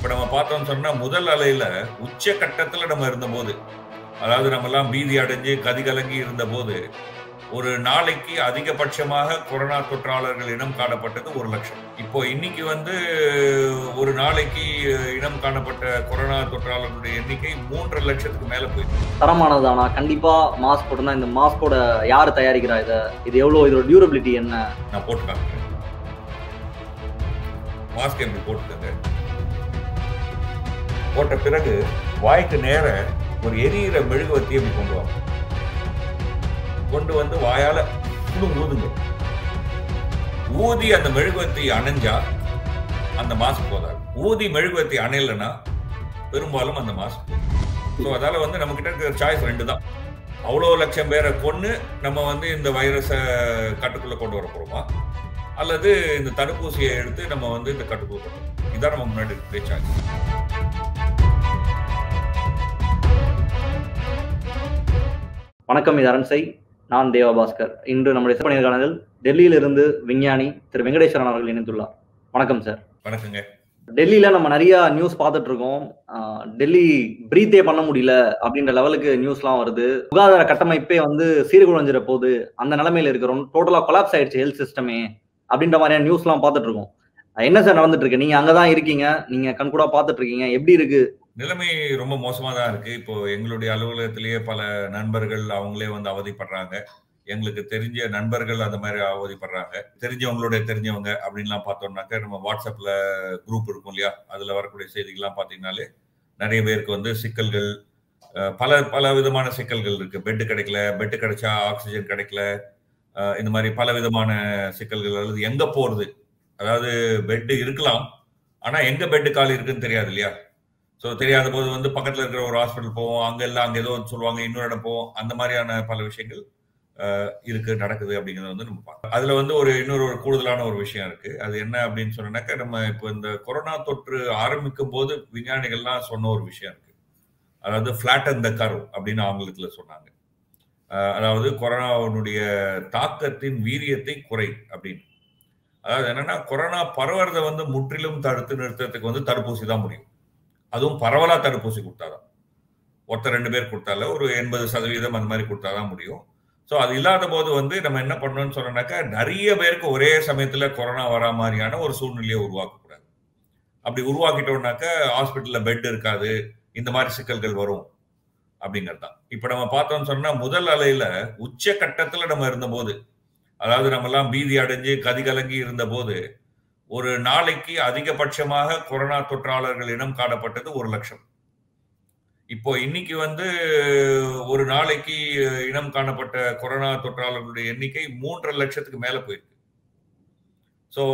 இப்ப நம்ம பார்த்தோம்னு சொன்னா முதல் அலையில உச்ச கட்டத்துல நம்ம இருந்தபோது அதாவது நம்ம எல்லாம் பீதி அடைஞ்சு கதிகலங்கி இருந்த போது ஒரு நாளைக்கு அதிகபட்சமாக கொரோனா தொற்றாளர்கள் இனம் காணப்பட்டது ஒரு லட்சம் இப்போ இன்னைக்கு வந்து ஒரு நாளைக்கு இனம் காணப்பட்ட கொரோனா தொற்றாளர்களுடைய எண்ணிக்கை மூன்றரை லட்சத்துக்கு மேல போயிட்டு தரமானதானா கண்டிப்பா மாஸ்க் போட்டுனா இந்த மாஸ்கோட யார் தயாரிக்கிறா இதை இது எவ்வளவு இதோட டியூரபிலிட்டி என்ன நான் போட்டு காமிக்கிறேன் மாஸ்க் எப்படி போட்டுக்கங்க போட்ட பிறகு வாய்க்கு நேர ஒரு எரியிற மெழுகுவத்தி அப்படி கொண்டு வாங்க கொண்டு வந்து வாயால குடு ஊதுங்க ஊதி அந்த மெழுகுவத்தி அணைஞ்சா அந்த மாஸ்க் போதாது ஊதி மெழுகுவத்தி அணையலைன்னா பெரும்பாலும் அந்த மாஸ்க் ஸோ அதால வந்து நம்ம கிட்ட இருக்கிற சாய்ஸ் ரெண்டு தான் அவ்வளோ லட்சம் பேரை கொண்டு நம்ம வந்து இந்த வைரஸை கட்டுக்குள்ள கொண்டு வர போறோமா அல்லது இந்த தடுப்பூசியை எடுத்து நம்ம வந்து இந்த கட்டுக்குள்ள கொண்டு வரோம் இதான் நம்ம முன்னாடி இருக்கிற சாய்ஸ் வணக்கம் இது அரண்சை நான் தேவபாஸ்கர் இன்று நம்முடைய சிறப்பு நேர்காணலில் டெல்லியிலிருந்து விஞ்ஞானி திரு வெங்கடேஸ்வரன் அவர்கள் இணைந்துள்ளார் வணக்கம் சார் வணக்கங்க டெல்லியில நம்ம நிறைய நியூஸ் பார்த்துட்டு இருக்கோம் ஆஹ் டெல்லி பிரீத்தே பண்ண முடியல அப்படின்ற லெவலுக்கு நியூஸ்லாம் வருது சுகாதார கட்டமைப்பே வந்து சீர்குலைஞ்சிட போகுது அந்த நிலைமையில இருக்கிறோம் டோட்டலா கொலாப்ஸ் ஆயிடுச்சு ஹெல்த் சிஸ்டமே அப்படின்ற மாதிரியான நியூஸ்லாம் பார்த்துட்டு இருக்கோம் அஹ் என்ன சார் நடந்துட்டு இருக்கு நீங்க அங்கதான் இருக்கீங்க நீங்க கண்கூடா பார்த்துட்டு இருக்கீங்க எப்படி இருக்கு நிலைமை ரொம்ப மோசமா தான் இருக்கு இப்போ எங்களுடைய அலுவலகத்திலேயே பல நண்பர்கள் அவங்களே வந்து அவதிப்படுறாங்க எங்களுக்கு தெரிஞ்ச நண்பர்கள் அந்த மாதிரி அவதிப்படுறாங்க தெரிஞ்சவங்களுடைய தெரிஞ்சவங்க அப்படின்லாம் பார்த்தோம்னாக்க நம்ம வாட்ஸ்அப்ல குரூப் இருக்கும் இல்லையா அதுல வரக்கூடிய செய்திகள்லாம் பார்த்தீங்கன்னாலே நிறைய பேருக்கு வந்து சிக்கல்கள் அஹ், பல பல விதமான சிக்கல்கள் இருக்கு பெட்டு கிடைக்கல பெட்டு கிடைச்சா ஆக்சிஜன் கிடைக்கல அஹ், இந்த மாதிரி பல விதமான சிக்கல்கள் அல்லது எங்க போறது அதாவது பெட்டு இருக்கலாம் ஆனா எங்க பெட்டு காலி இருக்குன்னு தெரியாது இல்லையா ஸோ தெரியாத போது வந்து பக்கத்துல இருக்கிற ஒரு ஹாஸ்பிட்டல் போவோம் அங்க எல்லாம் அங்க ஏதோ ஒன்று சொல்லுவாங்க இன்னொரு இடம் போவோம் அந்த மாதிரியான பல விஷயங்கள் அஹ், இருக்கு நடக்குது அப்படிங்கறத வந்து நம்ம பார்க்கலாம் அதுல வந்து ஒரு இன்னொரு ஒரு கூடுதலான ஒரு விஷயம் இருக்கு அது என்ன அப்படின்னு சொன்னாக்க நம்ம இப்போ இந்த கொரோனா தொற்று ஆரம்பிக்கும் போது விஞ்ஞானிகள்லாம் சொன்ன ஒரு விஷயம் இருக்கு அதாவது ஃபிளாட் அந்த கர்வ் அப்படின்னு ஆங்கிலத்துல சொன்னாங்க அஹ், அதாவது கொரோனாவினுடைய தாக்கத்தின் வீரியத்தை குறை அப்படின்னு அதாவது என்னன்னா கொரோனா பரவுறதை வந்து முற்றிலும் தடுத்து நிறுத்தத்துக்கு வந்து தடுப்பூசி தான் முடியும் அதுவும் பரவலா தடுப்பூசி கொடுத்தாதான் ஒருத்தர் ரெண்டு பேர் கொடுத்தால ஒரு எண்பது சதவீதம் அந்த மாதிரி கொடுத்தாதான் முடியும் ஸோ அது இல்லாத போது வந்து நம்ம என்ன பண்ணணும்னு சொன்னோம்னாக்கா நிறைய பேருக்கு ஒரே சமயத்துல கொரோனா வரா மாதிரியான ஒரு சூழ்நிலையை உருவாக்கக்கூடாது அப்படி உருவாக்கிட்டோம்னாக்கா ஹாஸ்பிட்டல்ல பெட் இருக்காது இந்த மாதிரி சிக்கல்கள் வரும் அப்படிங்கிறது தான் இப்போ நம்ம பார்த்தோம்னு சொன்னா முதல் அலையில உச்ச கட்டத்துல நம்ம இருந்தபோது அதாவது நம்ம எல்லாம் பீதி அடைஞ்சு கதிகலங்கி இருந்த போது ஒரு நாளைக்கு அதிகபட்சமாக கொரோனா தொற்றாளர்கள் இனம் காணப்பட்டது ஒரு லட்சம் இப்போ இன்னைக்கு வந்து ஒரு நாளைக்கு இனம் காணப்பட்ட கொரோனா தொற்றாளர்களுடைய எண்ணிக்கை மூன்றரை லட்சத்துக்கு மேல போயிருக்கு ஸோ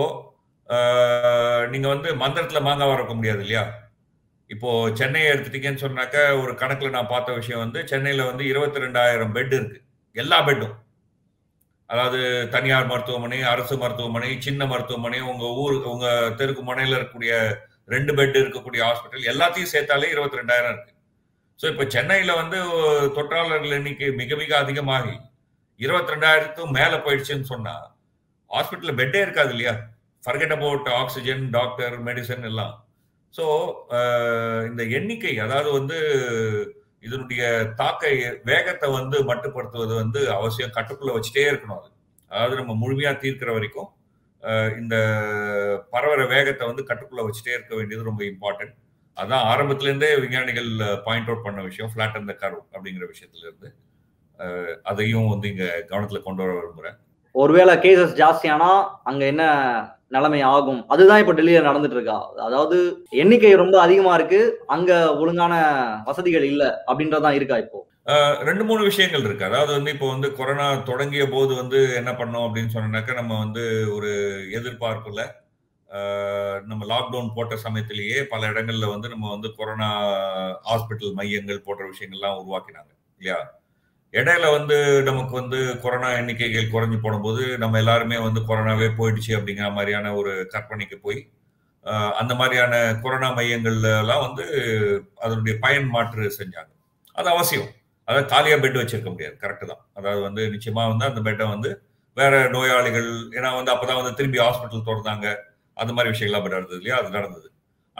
நீங்க வந்து மந்திரத்துல மாங்காய் வரக்க முடியாது இல்லையா இப்போ சென்னையை எடுத்துட்டீங்கன்னு சொன்னாக்க ஒரு கணக்குல நான் பார்த்த விஷயம் வந்து சென்னையில வந்து இருபத்தி ரெண்டாயிரம் பெட் இருக்கு எல்லா பெட்டும் அதாவது தனியார் மருத்துவமனை அரசு மருத்துவமனை சின்ன மருத்துவமனை உங்க ஊர் உங்க தெருக்கு முனையில இருக்கக்கூடிய ரெண்டு பெட் இருக்கக்கூடிய ஹாஸ்பிட்டல் எல்லாத்தையும் சேர்த்தாலே இருபத்தி ரெண்டாயிரம் இருக்கு ஸோ இப்போ சென்னையில வந்து தொற்றாளர்கள் எண்ணிக்கை மிக மிக அதிகமாகி இருபத்தி ரெண்டாயிரத்துக்கும் மேல போயிடுச்சுன்னு சொன்னா ஹாஸ்பிட்டல்ல பெட்டே இருக்காது இல்லையா forget about oxygen doctor medicine எல்லாம் ஸோ இந்த எண்ணிக்கை அதாவது வந்து இதனுடைய தாக்க வேகத்தை வந்து மட்டுப்படுத்துவது வந்து அவசியம் கட்டுக்குள்ள வச்சுட்டே இருக்கணும் அது அதாவது நம்ம முழுமையா தீர்க்கிற வரைக்கும் அஹ், இந்த பரவற வேகத்தை வந்து கட்டுக்குள்ள வச்சுட்டே இருக்க வேண்டியது ரொம்ப இம்பார்ட்டன்ட் அதான் ஆரம்பத்துல இருந்தே விஞ்ஞானிகள் பாயிண்ட் அவுட் பண்ண விஷயம் ஃபிளாட் அந்த கர்வ் அப்படிங்கிற விஷயத்துல இருந்து அஹ், அதையும் வந்து இங்க கவனத்துல கொண்டு வர விரும்புறேன் ஒருவேளை கேசஸ் ஜாஸ்தியானா அங்க என்ன நிலைமை ஆகும் அதுதான் இப்ப டெல்லியில நடந்துட்டு இருக்கா அதாவது எண்ணிக்கை ரொம்ப அதிகமா இருக்கு அங்க ஒழுங்கான வசதிகள் இல்ல அப்படின்றதான் இருக்கா இப்போ அஹ், ரெண்டு மூணு விஷயங்கள் இருக்கு அதாவது வந்து இப்போ வந்து கொரோனா தொடங்கிய போது வந்து என்ன பண்ணோம் அப்படின்னு சொன்னாக்க நம்ம வந்து ஒரு எதிர்பார்ப்புல அஹ், நம்ம லாக்டவுன் போட்ட சமயத்திலேயே பல இடங்கள்ல வந்து நம்ம வந்து கொரோனா ஹாஸ்பிட்டல் மையங்கள் போன்ற விஷயங்கள்லாம் உருவாக்கினாங்க இல்லையா இடையில வந்து நமக்கு வந்து கொரோனா எண்ணிக்கைகள் குறைஞ்சு போடும்போது நம்ம எல்லாருமே வந்து கொரோனாவே போயிடுச்சு அப்படிங்கிற மாதிரியான ஒரு கற்பனைக்கு போய் அஹ், அந்த மாதிரியான கொரோனா மையங்கள்ல எல்லாம் வந்து அதனுடைய பயன் மாற்று செஞ்சாங்க அது அவசியம் அதாவது காலியா பெட் வச்சிருக்க முடியாது கரெக்டு தான் அதாவது வந்து நிச்சயமா வந்து அந்த பெட்டை வந்து வேற நோயாளிகள் ஏன்னா வந்து அப்பதான் வந்து திரும்பி ஹாஸ்பிட்டல் திறந்தாங்க அந்த மாதிரி விஷயங்கள்லாம் நடந்தது இல்லையா அது நடந்தது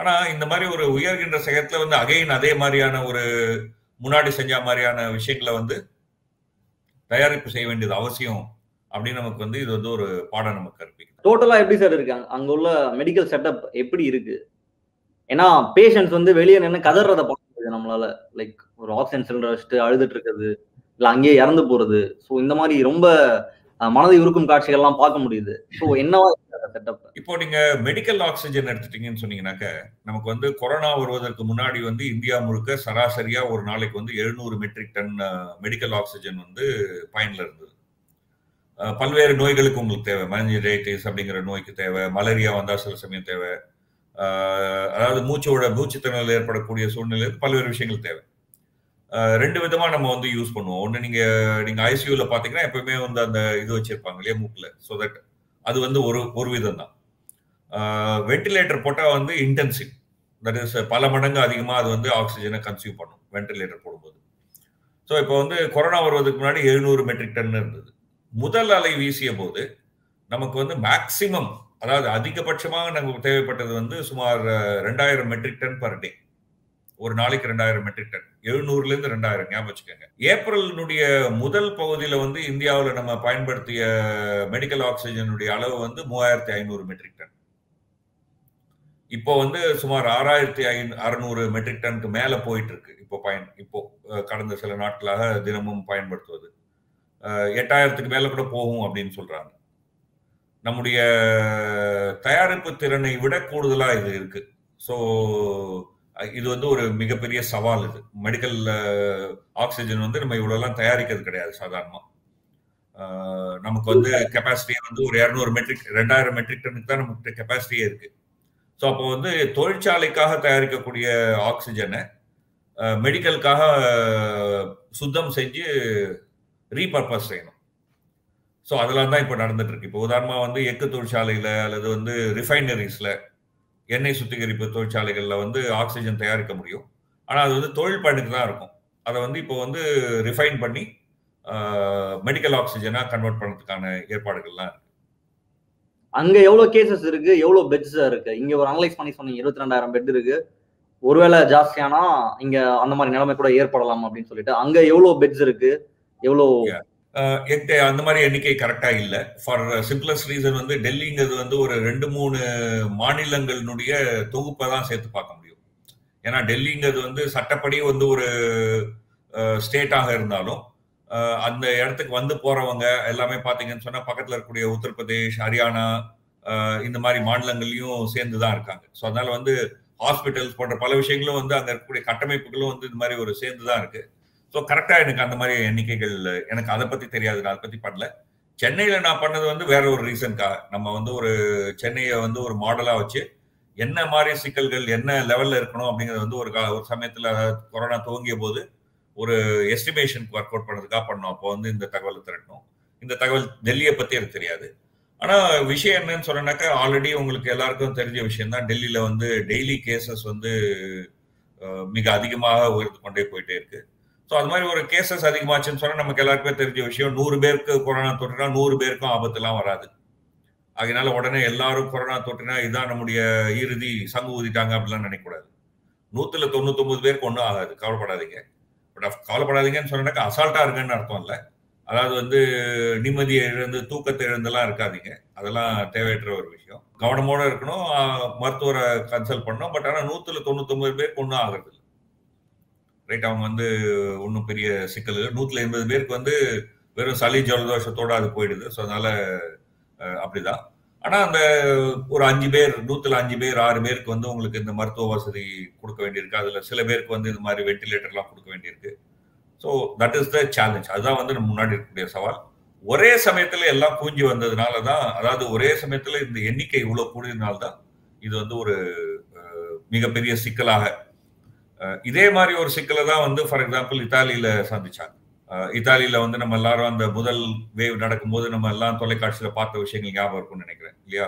ஆனா இந்த மாதிரி ஒரு உயர்கின்ற செயத்துல வந்து அகைன் அதே மாதிரியான ஒரு முன்னாடி செஞ்ச மாதிரியான விஷயங்களை வந்து தயாரிப்பு செய்ய வேண்டியது அவசியம் அப்படின்னு நமக்கு வந்து இது வந்து ஒரு பாடம் நமக்கு கற்பிக்குது டோட்டலா எப்படி சார் இருக்கு அங்க- அங்க உள்ள மெடிக்கல் செட்டப் எப்படி இருக்கு ஏன்னா பேஷண்ட்ஸ் வந்து வெளியே நின்று கதறத பார்க்க முடியுது நம்மளால லைக் ஒரு ஆக்சிஜன் சிலிண்டர் வச்சுட்டு அழுதுட்டு இருக்கிறது இல்ல அங்கேயே இறந்து போறது ஸோ இந்த மாதிரி ரொம்ப அஹ், மனதை உருக்கும் காட்சிகள்லாம் பார்க்க முடியுது ஸோ என்னவா செட்டப் இப்போ நீங்க மெடிக்கல் ஆக்சிஜன் எடுத்துட்டீங்கன்னு சொன்னீங்கன்னாக்க நமக்கு வந்து கொரோனா வருவதற்கு முன்னாடி வந்து இந்தியா முழுக்க சராசரியா ஒரு நாளைக்கு வந்து எழுநூறு மெட்ரிக் டன் மெடிக்கல் ஆக்சிஜன் வந்து பயன்ல இருந்தது அஹ், பல்வேறு நோய்களுக்கு உங்களுக்கு தேவை மேனஜரைட்டிஸ் அப்படிங்கிற நோய்க்கு தேவை மலேரியா வந்தா சில சமயம் தேவை அஹ், அதாவது மூச்சோட மூச்சுத்திணறல் ஏற்படக்கூடிய சூழ்நிலைக்கு பல்வேறு விஷயங்கள் தேவை அஹ், ரெண்டு விதமா நம்ம வந்து யூஸ் பண்ணுவோம் ஒன்னு நீங்க நீங்க ஐசியூல பாத்தீங்கன்னா எப்பவுமே வந்து அந்த இது வச்சிருப்பாங்க இல்லையா மூக்குல ஸோ தட் அது வந்து ஒரு ஒரு விதம் தான் வென்டிலேட்டர் போட்டால் வந்து இன்டென்சிவ் தட் இஸ் பல மடங்கு அதிகமாக அது வந்து ஆக்சிஜனை கன்சியூம் பண்ணும் வென்டிலேட்டர் போடும்போது ஸோ இப்போ வந்து கொரோனா வருவதற்கு முன்னாடி எழுநூறு மெட்ரிக் டன் இருந்தது முதல் அலை வீசிய போது நமக்கு வந்து மேக்சிமம் அதாவது அதிகபட்சமாக நமக்கு தேவைப்பட்டது வந்து சுமார் ரெண்டாயிரம் மெட்ரிக் டன் பர் டே ஒரு நாளைக்கு ரெண்டாயிரம் மெட்ரிக் டன் எழுநூறுல இருந்து ரெண்டாயிரம் ஞாபகம் வச்சுக்கோங்க ஏப்ரலினுடைய முதல் பகுதியில வந்து இந்தியாவில் நம்ம பயன்படுத்திய மெடிக்கல் ஆக்சிஜனுடைய அளவு வந்து மூவாயிரத்தி ஐநூறு மெட்ரிக் டன் இப்போ வந்து சுமார் ஆறாயிரத்தி ஐநூ அறுநூறு மெட்ரிக் டனுக்கு மேல போயிட்டு இருக்கு இப்போ பயன் இப்போ அஹ், கடந்த சில நாட்களாக தினமும் பயன்படுத்துவது அஹ், எட்டாயிரத்துக்கு மேல கூட போகும் அப்படின்னு சொல்றாங்க நம்முடைய தயாரிப்பு திறனை விட கூடுதலா இது இருக்கு ஸோ இது வந்து ஒரு மிகப்பெரிய சவால் இது மெடிக்கல் ஆக்சிஜன் வந்து நம்ம இவ்வளோலாம் தயாரிக்கிறது கிடையாது சாதாரணமாக நமக்கு வந்து கெப்பாசிட்டி வந்து ஒரு இரநூறு மெட்ரிக் ரெண்டாயிரம் மெட்ரிக் டனுக்கு தான் நமக்கு கெப்பாசிட்டியே இருக்கு ஸோ அப்போ வந்து தொழிற்சாலைக்காக தயாரிக்கக்கூடிய ஆக்சிஜனை மெடிக்கலுக்காக சுத்தம் செஞ்சு ரீபர்பஸ் செய்யணும் ஸோ அதெல்லாம் தான் இப்போ நடந்துட்டு இருக்கு இப்போ உதாரணமாக வந்து எக்கு தொழிற்சாலையில் அல்லது வந்து ரிஃபைனரிஸில் எண்ணெய் சுத்திகரிப்பு தொழிற்சாலைகளில் வந்து ஆக்சிஜன் தயாரிக்க முடியும் ஆனால் அது வந்து தொழில் பயனுக்கு தான் இருக்கும் அதை வந்து இப்போ வந்து ரிஃபைன் பண்ணி மெடிக்கல் ஆக்சிஜனாக கன்வெர்ட் பண்ணுறதுக்கான ஏற்பாடுகள்லாம் இருக்கு அங்க எவ்வளவு கேசஸ் இருக்கு எவ்வளவு பெட்ஸ் இருக்கு இங்க ஒரு அனலைஸ் பண்ணி சொன்னீங்க இருபத்தி ரெண்டாயிரம் பெட் இருக்கு ஒருவேளை ஜாஸ்தியானா இங்க அந்த மாதிரி நிலைமை கூட ஏற்படலாம் அப்படின்னு சொல்லிட்டு அங்க எவ்வளவு பெட்ஸ் இருக்கு எவ்வளவு என்கிட்ட அந்த மாதிரி எண்ணிக்கை கரெக்டா இல்ல ஃபார் சிம்பிளஸ்ட் ரீசன் வந்து டெல்லிங்கிறது வந்து ஒரு ரெண்டு மூணு மாநிலங்களினுடைய தொகுப்பை தான் சேர்த்து பார்க்க முடியும் ஏன்னா டெல்லிங்கிறது வந்து சட்டப்படி வந்து ஒரு ஸ்டேட்டாக இருந்தாலும் அந்த இடத்துக்கு வந்து போறவங்க எல்லாமே பாத்தீங்கன்னு சொன்னா பக்கத்துல இருக்கக்கூடிய உத்தரப்பிரதேஷ் ஹரியானா இந்த மாதிரி மாநிலங்கள்லயும் சேர்ந்து தான் இருக்காங்க ஸோ அதனால வந்து ஹாஸ்பிட்டல்ஸ் போன்ற பல விஷயங்களும் வந்து அங்க இருக்கக்கூடிய கட்டமைப்புகளும் வந்து இந்த மாதிரி ஒரு சேர்ந்து தான் இருக்கு ஸோ கரெக்டா எனக்கு அந்த மாதிரி எண்ணிக்கைகள் எனக்கு அதை பத்தி தெரியாது நான் அதை பத்தி பண்ணல சென்னையில நான் பண்ணது வந்து வேற ஒரு ரீசன்க்காக நம்ம வந்து ஒரு சென்னையை வந்து ஒரு மாடலா வச்சு என்ன மாதிரி சிக்கல்கள் என்ன லெவல்ல இருக்கணும் அப்படிங்கறது வந்து ஒரு ஒரு சமயத்துல கொரோனா துவங்கிய போது ஒரு எஸ்டிமேஷன் ஒர்க் அவுட் பண்ணதுக்காக பண்ணோம் அப்போ வந்து இந்த தகவலை திரட்டணும் இந்த தகவல் டெல்லியை பத்தி எனக்கு தெரியாது ஆனா விஷயம் என்னன்னு சொன்னாக்கா ஆல்ரெடி உங்களுக்கு எல்லாருக்கும் தெரிஞ்ச விஷயம் தான் டெல்லியில வந்து டெய்லி கேசஸ் வந்து மிக அதிகமாக உயர்ந்து கொண்டே போயிட்டே இருக்கு ஸோ அது மாதிரி ஒரு கேசஸ் அதிகமாச்சுன்னு சொன்னா நமக்கு எல்லாருக்குமே தெரிஞ்ச விஷயம் நூறு பேருக்கு கொரோனா தொற்றுனா நூறு பேருக்கும் ஆபத்துலாம் வராது அதனால உடனே எல்லாரும் கொரோனா தொற்றுனா இதான் நம்முடைய இறுதி சங்கு ஊதிட்டாங்க அப்படிலாம் நினைக்கக்கூடாது நூத்துல தொண்ணூத்தொன்பது பேருக்கு ஒன்றும் ஆகாது கவலைப்படாதீங்க பட் கவலைப்படாதீங்கன்னு சொன்னாக்கா அசால்ட்டா இருக்குன்னு அர்த்தம் இல்லை அதாவது வந்து நிம்மதியை இழந்து தூக்கத்தை இழந்தெல்லாம் இருக்காதீங்க அதெல்லாம் தேவையற்ற ஒரு விஷயம் கவனமோட இருக்கணும் மருத்துவரை கன்சல்ட் பண்ணணும் பட் ஆனால் நூத்துல தொண்ணூத்தொன்பது பேருக்கு ஒன்றும் ஆகிறது இல்லை ரைட் அவங்க வந்து ஒன்றும் பெரிய சிக்கல் இல்லை நூத்துல எண்பது பேருக்கு வந்து வெறும் சளி ஜலதோஷத்தோட அது போயிடுது ஸோ அதனால அப்படிதான் ஆனா அந்த ஒரு அஞ்சு பேர் நூத்துல அஞ்சு பேர் ஆறு பேருக்கு வந்து உங்களுக்கு இந்த மருத்துவ வசதி கொடுக்க வேண்டியிருக்கு அதுல சில பேருக்கு வந்து இந்த மாதிரி வெண்டிலேட்டர்லாம் கொடுக்க வேண்டியிருக்கு so that is the challenge அதுதான் வந்து நம்ம முன்னாடி இருக்கக்கூடிய சவால் ஒரே சமயத்துல எல்லாம் கூஞ்சி வந்ததுனால தான் அதாவது ஒரே சமயத்துல இந்த எண்ணிக்கை இவ்வளவு கூடியதுனால தான் இது வந்து ஒரு மிகப்பெரிய சிக்கலாக இதே மாதிரி ஒரு சிக்கலை தான் வந்து ஃபார் எக்ஸாம்பிள் இத்தாலியில சந்திச்சாங்க இத்தாலியில வந்து நம்ம எல்லாரும் அந்த முதல் வேவ் நடக்கும்போது நம்ம எல்லாம் தொலைக்காட்சியில பார்த்த விஷயங்கள் ஞாபகம் இருக்கும்னு நினைக்கிறேன் இல்லையா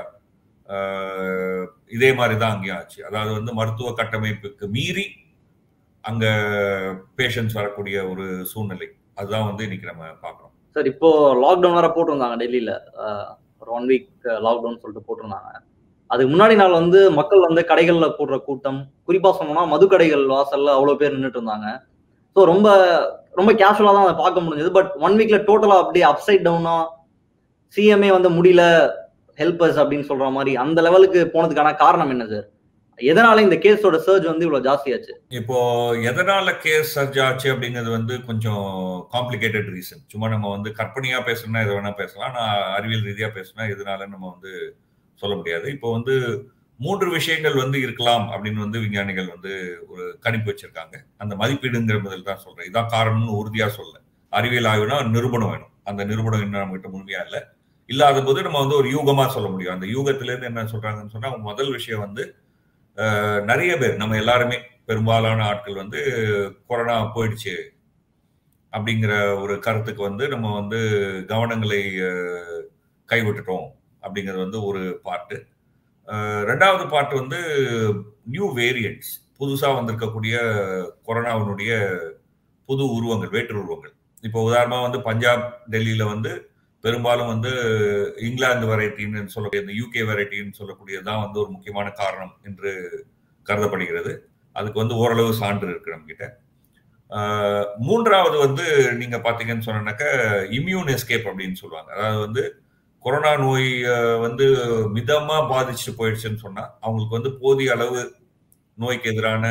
இதே மாதிரி தான் அங்கேயும் ஆச்சு அதாவது வந்து மருத்துவ கட்டமைப்புக்கு மீறி அங்க பேஷண்ட்ஸ் வரக்கூடிய ஒரு சூழ்நிலை அதுதான் வந்து இன்னைக்கு நம்ம பாக்குறோம் சார் இப்போ லாக்டவுன் வேற போட்டிருந்தாங்க டெல்லியில ஒரு ஒன் வீக் லாக்டவுன் சொல்லிட்டு போட்டிருந்தாங்க அதுக்கு முன்னாடி நாள் வந்து மக்கள் வந்து கடைகள்ல கூடுற கூட்டம் குறிப்பா சொன்னோம்னா மதுக்கடைகள் வாசல்ல அவ்வளவு பேர் நின்றுட்டு இருந்தாங்க ஸோ ரொம்ப ரொம்ப கேஷுவலா தான் அதை பார்க்க முடிஞ்சது பட் ஒன் வீக்ல டோட்டலா அப்படியே அப்சைட் டவுனா சிஎம்ஏ வந்து முடியல ஹெல்பர்ஸ் அப்படின்னு சொல்ற மாதிரி அந்த லெவலுக்கு போனதுக்கான காரணம் என்ன சார் எதனால இந்த கேஸோட சர்ஜ் வந்து இவ்வளவு ஜாஸ்தியாச்சு இப்போ எதனால கேஸ் சர்ஜ் ஆச்சு அப்படிங்கிறது வந்து கொஞ்சம் காம்ப்ளிகேட்டட் ரீசன் சும்மா நம்ம வந்து கற்பனையா பேசணும்னா எது வேணா பேசலாம் நான் அறிவியல் ரீதியா பேசினா எதனால நம்ம வந்து சொல்ல முடியாது இப்போ வந்து மூன்று விஷயங்கள் வந்து இருக்கலாம் அப்படின்னு வந்து விஞ்ஞானிகள் வந்து ஒரு கணிப்பு வச்சிருக்காங்க அந்த மதிப்பீடுங்கிற முதல் தான் சொல்றேன் இதான் காரணம்னு உறுதியா சொல்ல அறிவியல் ஆய்வுனா நிரூபணம் வேணும் அந்த நிரூபணம் இன்னும் நம்ம கிட்ட முழுமையா இல்லை இல்லாத போது நம்ம வந்து ஒரு யூகமா சொல்ல முடியும் அந்த யூகத்திலேருந்து என்ன சொல்றாங்கன்னு சொன்னா முதல் விஷயம் வந்து நிறைய பேர் நம்ம எல்லாருமே பெரும்பாலான ஆட்கள் வந்து கொரோனா போயிடுச்சு அப்படிங்கிற ஒரு கருத்துக்கு வந்து நம்ம வந்து கவனங்களை கைவிட்டுட்டோம் அப்படிங்கிறது வந்து ஒரு பாட்டு ரெண்டாவது பாட்டு வந்து நியூ வேரியன்ட்ஸ் புதுசாக வந்திருக்கக்கூடிய கொரோனாவினுடைய புது உருவங்கள் வேற்று உருவங்கள் இப்போ உதாரணமாக வந்து பஞ்சாப் டெல்லியில் வந்து பெரும்பாலும் வந்து இங்கிலாந்து வெரைட்டின்னு சொல்லக்கூடிய இந்த யூகே வெரைட்டின்னு சொல்லக்கூடியது தான் வந்து ஒரு முக்கியமான காரணம் என்று கருதப்படுகிறது அதுக்கு வந்து ஓரளவு சான்று இருக்கு நம்ம கிட்ட மூன்றாவது வந்து நீங்க பாத்தீங்கன்னு சொன்னாக்க இம்யூன் எஸ்கேப் அப்படின்னு சொல்லுவாங்க அதாவது வந்து கொரோனா நோய் வந்து மிதமா பாதிச்சுட்டு போயிடுச்சுன்னு சொன்னா அவங்களுக்கு வந்து போதிய அளவு நோய்க்கு எதிரான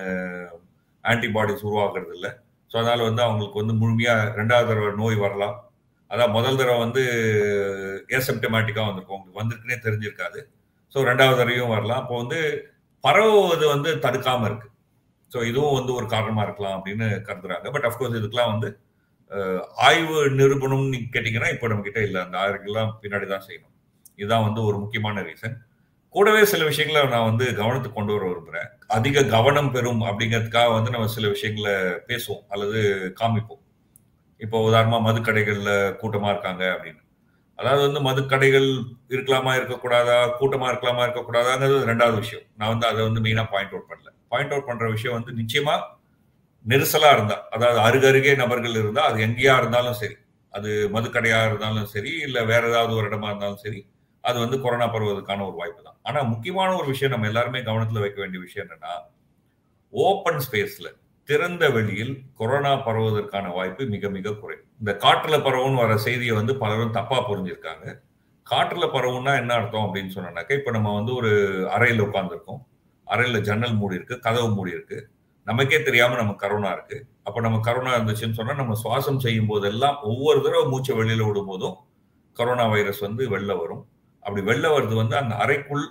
ஆன்டிபாடிஸ் உருவாகிறது இல்லை ஸோ அதனால வந்து அவங்களுக்கு வந்து முழுமையா ரெண்டாவது தடவை நோய் வரலாம் அதான் முதல் தடவை வந்து ஏசப்டமேட்டிக்காக வந்திருக்கும் உங்களுக்கு வந்திருக்குன்னே தெரிஞ்சிருக்காது ஸோ ரெண்டாவது தடவையும் வரலாம் அப்போ வந்து பரவுவது வந்து தடுக்காம இருக்கு ஸோ இதுவும் வந்து ஒரு காரணமா இருக்கலாம் அப்படின்னு கருதுறாங்க பட் அஃப்கோர்ஸ் இதுக்கெல்லாம் வந்து ஆய்வு நிரூபணம் நீங்க கேட்டீங்கன்னா இப்போ நம்ம கிட்ட இல்லை அந்த ஆய்வுகள்லாம் பின்னாடி தான் செய்யணும் இதுதான் வந்து ஒரு முக்கியமான ரீசன் கூடவே சில விஷயங்களை நான் வந்து கவனத்துக்கு கொண்டு வர விரும்புறேன் அதிக கவனம் பெறும் அப்படிங்கிறதுக்காக வந்து நம்ம சில விஷயங்களை பேசுவோம் அல்லது காமிப்போம் இப்போ உதாரணமா மதுக்கடைகள்ல கூட்டமா இருக்காங்க அப்படின்னு அதாவது வந்து மதுக்கடைகள் இருக்கலாமா இருக்கக்கூடாதா கூட்டமா இருக்கலாமா இருக்கக்கூடாதாங்கிறது ரெண்டாவது விஷயம் நான் வந்து அதை வந்து மெயினா பாயிண்ட் அவுட் பண்ணல பாயிண்ட் அவுட் பண்ற விஷயம் வந்து நிச்சயமா நெரிசலா இருந்தா அதாவது அருகருகே நபர்கள் இருந்தா அது எங்கேயா இருந்தாலும் சரி அது மதுக்கடையா இருந்தாலும் சரி இல்ல வேற ஏதாவது ஒரு இடமா இருந்தாலும் சரி அது வந்து கொரோனா பரவுவதற்கான ஒரு வாய்ப்பு தான் ஆனா முக்கியமான ஒரு விஷயம் நம்ம எல்லாருமே கவனத்துல வைக்க வேண்டிய விஷயம் என்னன்னா ஓப்பன் ஸ்பேஸ்ல திறந்த வெளியில் கொரோனா பரவுவதற்கான வாய்ப்பு மிக மிக குறை இந்த காற்றுல பரவுன்னு வர செய்தியை வந்து பலரும் தப்பா புரிஞ்சிருக்காங்க காற்றுல பரவுன்னா என்ன அர்த்தம் அப்படின்னு சொன்னாக்க இப்ப நம்ம வந்து ஒரு அறையில உட்காந்துருக்கோம் அறையில ஜன்னல் மூடி இருக்கு கதவு மூடி இருக்கு நமக்கே தெரியாம நம்ம கரோனா இருக்கு அப்ப நம்ம கரோனா இருந்துச்சுன்னு சொன்னா நம்ம சுவாசம் செய்யும் போதெல்லாம் ஒவ்வொரு தடவை மூச்சை வெளியில விடும் போதும் கரோனா வைரஸ் வந்து வெளில வரும் அப்படி வெளில வருது வந்து அந்த அறைக்குள்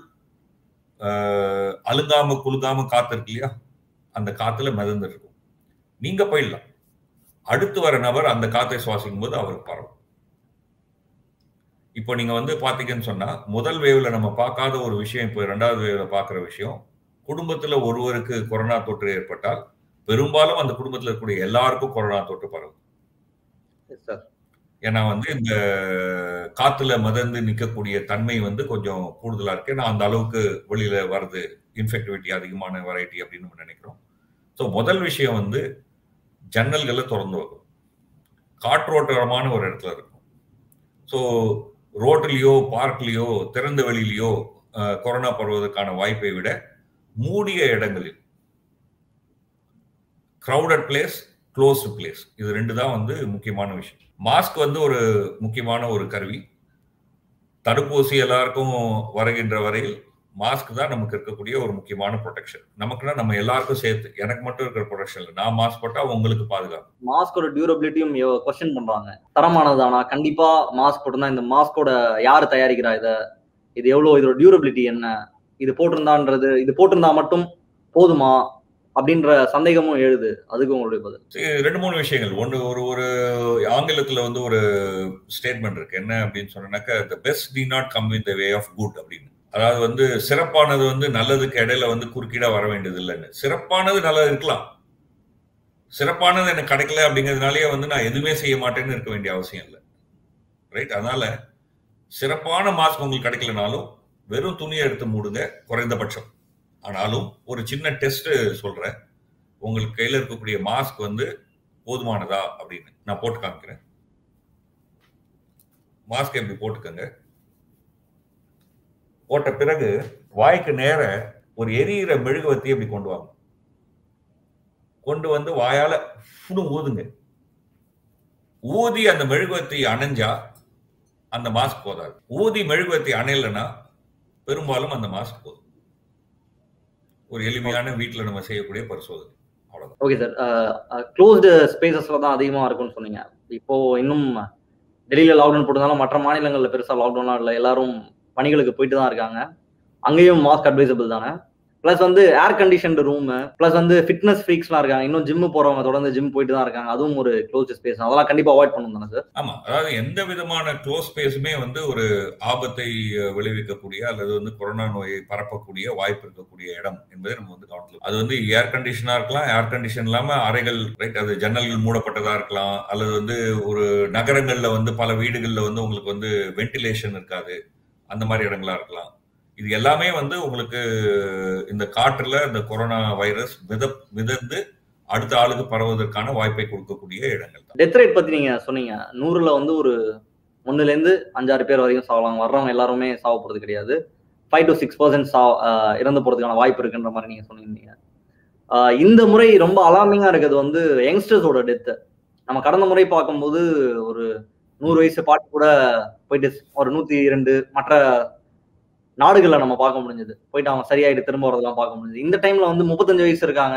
அழுங்காம குலுங்காம காத்து இருக்கு இல்லையா அந்த காத்துல மிதந்து இருக்கும் நீங்க போயிடலாம் அடுத்து வர நபர் அந்த காத்தை சுவாசிக்கும் போது அவருக்கு பரவும் இப்போ நீங்க வந்து பாத்தீங்கன்னு சொன்னா முதல் வேவ்ல நம்ம பார்க்காத ஒரு விஷயம் இப்போ ரெண்டாவது வேவ்ல பாக்குற விஷயம் குடும்பத்துல ஒருவருக்கு கொரோனா தொற்று ஏற்பட்டால் பெரும்பாலும் அந்த குடும்பத்துல இருக்கக்கூடிய எல்லாருக்கும் கொரோனா தொற்று பரவும் ஏன்னா வந்து இந்த காத்துல மதந்து நிற்கக்கூடிய தன்மை வந்து கொஞ்சம் கூடுதலா இருக்கு ஏன்னா அந்த அளவுக்கு வெளியில வருது இன்ஃபெக்டிவிட்டி அதிகமான வெரைட்டி அப்படின்னு நம்ம நினைக்கிறோம் ஸோ முதல் விஷயம் வந்து ஜன்னல்களை திறந்து வைக்கும் காற்றோட்டமான ஒரு இடத்துல இருக்கும் ஸோ ரோட்லேயோ பார்க்லேயோ திறந்த வெளியிலையோ கொரோனா பரவுவதற்கான வாய்ப்பை விட மூடிய இடங்களில் க்ரௌடட் பிளேஸ் க்ளோஸ்டு பிளேஸ் இது ரெண்டு தான் வந்து முக்கியமான விஷயம் மாஸ்க் வந்து ஒரு முக்கியமான ஒரு கருவி தடுப்பூசி எல்லாருக்கும் வருகின்ற வரையில் மாஸ்க் தான் நமக்கு இருக்கக்கூடிய ஒரு முக்கியமான ப்ரொடெக்ஷன் நமக்குன்னா நம்ம எல்லாருக்கும் சேர்த்து எனக்கு மட்டும் இருக்கிற ப்ரொடெக்ஷன் இல்லை நான் மாஸ்க் போட்டா உங்களுக்கு பாதுகாப்பு மாஸ்கோட டியூரபிலிட்டியும் கொஸ்டின் பண்றாங்க தரமானதானா கண்டிப்பா மாஸ்க் போட்டிருந்தா இந்த மாஸ்கோட யாரு தயாரிக்கிறா இத இது எவ்வளவு இதோட டியூரபிலிட்டி என்ன இது போட்டிருந்தான்றது இது போட்டிருந்தா மட்டும் போதுமா அப்படின்ற சந்தேகமும் எழுது அதுக்கு உங்களுடைய பதில் ரெண்டு மூணு விஷயங்கள் ஒன்று ஒரு ஒரு ஆங்கிலத்துல வந்து ஒரு ஸ்டேட்மெண்ட் இருக்கு என்ன அப்படின்னு சொன்னாக்க த பெஸ்ட் டி not come with the way of good அப்படின்னு அதாவது வந்து சிறப்பானது வந்து நல்லதுக்கு இடையில வந்து குறுக்கீடா வர வேண்டியது இல்லைன்னு சிறப்பானது நல்லது இருக்கலாம் சிறப்பானது எனக்கு கிடைக்கல அப்படிங்கிறதுனாலே வந்து நான் எதுவுமே செய்ய மாட்டேன்னு இருக்க வேண்டிய அவசியம் இல்லை ரைட் அதனால சிறப்பான மாஸ்க் உங்களுக்கு கிடைக்கலனாலும் வெறும் துணியை எடுத்து மூடுங்க குறைந்தபட்சம் ஆனாலும் ஒரு சின்ன டெஸ்ட் சொல்றேன் உங்களுக்கு கையில இருக்கக்கூடிய மாஸ்க் வந்து போதுமானதா அப்படின்னு நான் போட்டு காமிக்கிறேன் மாஸ்க் எப்படி போட்டுக்கோங்க போட்ட பிறகு வாய்க்கு நேர ஒரு எரியிற மெழுகுவத்தி அப்படி கொண்டு வாங்க கொண்டு வந்து வாயால ஃபுன்னு ஊதுங்க ஊதி அந்த மெழுகுவத்தி அணைஞ்சா அந்த மாஸ்க் போதாது ஊதி மெழுகுவத்தி அணையலைன்னா பெரும்பாலும் அந்த மாஸ்க் போதும் ஒரு எளிமையான வீட்டில் நம்ம செய்யக்கூடிய பரிசோதனை அவ்வளவுதான் ஓகே சார் க்ளோஸ்டு ஸ்பேசஸ்ல தான் அதிகமா இருக்கும்னு சொன்னீங்க இப்போ இன்னும் டெல்லியில லாக்டவுன் போட்டதால மற்ற மாநிலங்கள்ல பெருசா லாக்டவுன்லாம் இல்லை எல்லாரும் பணிகளுக்கு போயிட்டு தான் இருக்காங்க அங்கேயும் மாஸ்க் அட்வைசபிள் தானே ப்ளஸ் வந்து ஏர் கண்டிஷன்டு ரூம் ப்ளஸ் வந்து ஃபிட்னஸ் ஃப்ரீக்ஸ்லாம் இருக்காங்க இன்னும் ஜிம் போறவங்க தொடர்ந்து ஜிம் போயிட்டு தான் இருக்காங்க அதுவும் ஒரு க்ளோஸ்டு ஸ்பேஸ் அதெல்லாம் கண்டிப்பா அவாய்ட் பண்ணணும் தானே சார் ஆமா அதாவது எந்த விதமான க்ளோஸ் ஸ்பேஸுமே வந்து ஒரு ஆபத்தை விளைவிக்கக்கூடிய அல்லது வந்து கொரோனா நோயை பரப்பக்கூடிய வாய்ப்பு இருக்கக்கூடிய இடம் என்பதை நம்ம வந்து கவனத்தில் அது வந்து ஏர் கண்டிஷனா இருக்கலாம் ஏர் கண்டிஷன் இல்லாம அறைகள் ரைட் அது ஜன்னல்கள் மூடப்பட்டதா இருக்கலாம் அல்லது வந்து ஒரு நகரங்கள்ல வந்து பல வீடுகள்ல வந்து உங்களுக்கு வந்து வென்டிலேஷன் இருக்காது அந்த மாதிரி இடங்களா இருக்கலாம் இது எல்லாமே வந்து உங்களுக்கு இந்த காற்றுல இந்த கொரோனா வைரஸ் மித மிதந்து அடுத்த ஆளுக்கு பரவுவதற்கான வாய்ப்பை கொடுக்கக்கூடிய இடங்கள் தான் டெத் ரேட் பத்தி நீங்க சொன்னீங்க நூறுல வந்து ஒரு ஒண்ணுல இருந்து அஞ்சாறு பேர் வரைக்கும் சாவலாம் வர்றவங்க எல்லாருமே சாவ போறது கிடையாது ஃபைவ் டு சிக்ஸ் பர்சன்ட் சா ஆஹ் இறந்து போறதுக்கான வாய்ப்பு இருக்குன்ற மாதிரி நீங்க சொன்னீங்க ஆஹ் இந்த முறை ரொம்ப அலாமிங்கா இருக்கிறது வந்து யங்ஸ்டர்ஸோட டெத்து நம்ம கடந்த முறை பார்க்கும்போது ஒரு நூறு வயசு பாட்டு கூட போயிட்டு ஒரு நூத்தி இரண்டு மற்ற நாடுகள்ல நம்ம பார்க்க முடிஞ்சது போயிட்டு அவங்க சரியாயிட்டு திரும்ப வரதெல்லாம் பார்க்க முடிஞ்சது இந்த டைம்ல வந்து முப்பத்தஞ்சு வயசு இருக்காங்க